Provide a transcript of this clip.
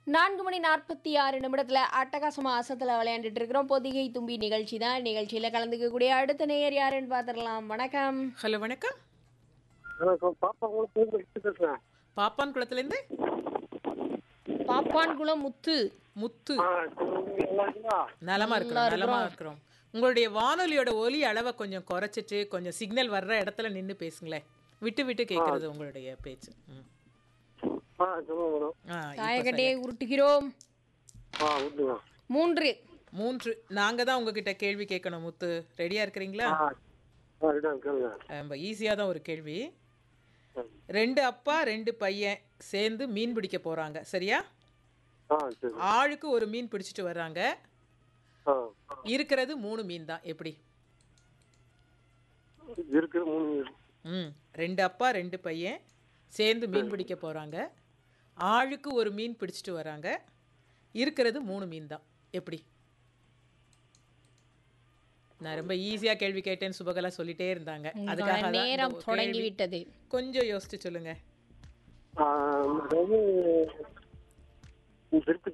நான்கு மணி நாற்பத்தி ஆறு நிமிடத்தில் அட்டகாசமா அசத்தில் விளையாண்டுட்டு இருக்கிறோம் பொதிகை தும்பி நிகழ்ச்சி தான் நிகழ்ச்சியில் கலந்துக்கக்கூடிய அடுத்த நேயர் யாருன்னு பார்த்துடலாம் வணக்கம் ஹலோ வணக்கம் வணக்கம் பாப்பா உங்களுக்கு எடுத்து பேசுறேன் பாப்பான் குளத்துலேருந்து பாப்பான்குளம் முத்து முத்து ஆ, சரி, நீங்க நல்லா இருக்கீங்களா? நலமா இருக்கிறோம் நலமா இருக்கிறோம் உங்களுடைய வானொலியோட ஒலி அளவை கொஞ்சம் குறைச்சிட்டு கொஞ்சம் சிக்னல் வர்ற இடத்துல நின்று பேசுங்களேன் விட்டு விட்டு கேட்கறது உங்களுடைய பேச்சு ம். ஆ சொல்லுங்க மேடம் ஆ, இப்ப தாயக்கட்டையை உருட்டுகிறோம் ஆ விட்டுங்க மூன்று மூன்று நாங்க தான் உங்ககிட்ட கேள்வி கேட்கணும் முத்து ரெடியா இருக்கிறீங்களா ஆ ஆ ரிட்டர்ன் கேளுங்க ரொம்ப ஈஸியாக தான் ஒரு கேள்வி ரெண்டு அப்பா ரெண்டு பையன் சேர்ந்து மீன் பிடிக்க போறாங்க சரியா ஆ சரி ஆளுக்கு ஒரு மீன் பிடிச்சிட்டு வர்றாங்க ஆ இருக்கிறது மூணு மீன் தான் எப்படி இருக்குது மூணு மீன். ம் ரெண்டு அப்பா ரெண்டு பையன் சேர்ந்து மீன் பிடிக்க போகிறாங்க ஆளுக்கு ஒரு மீன் பிடிச்சிட்டு வராங்க இருக்கிறது மூணு மீன் தான் எப்படி நான் ரொம்ப ஈஸியாக கேள்வி கேட்டேன்னு சுபகலா சொல்லிட்டே இருந்தாங்க அதுக்காக தான் இந்த நேரம் ஒரு தொடங்கி கேள்வி. விட்டது கொஞ்சம் யோசிச்சு சொல்லுங்க ஆ, அதாவது திருப்பி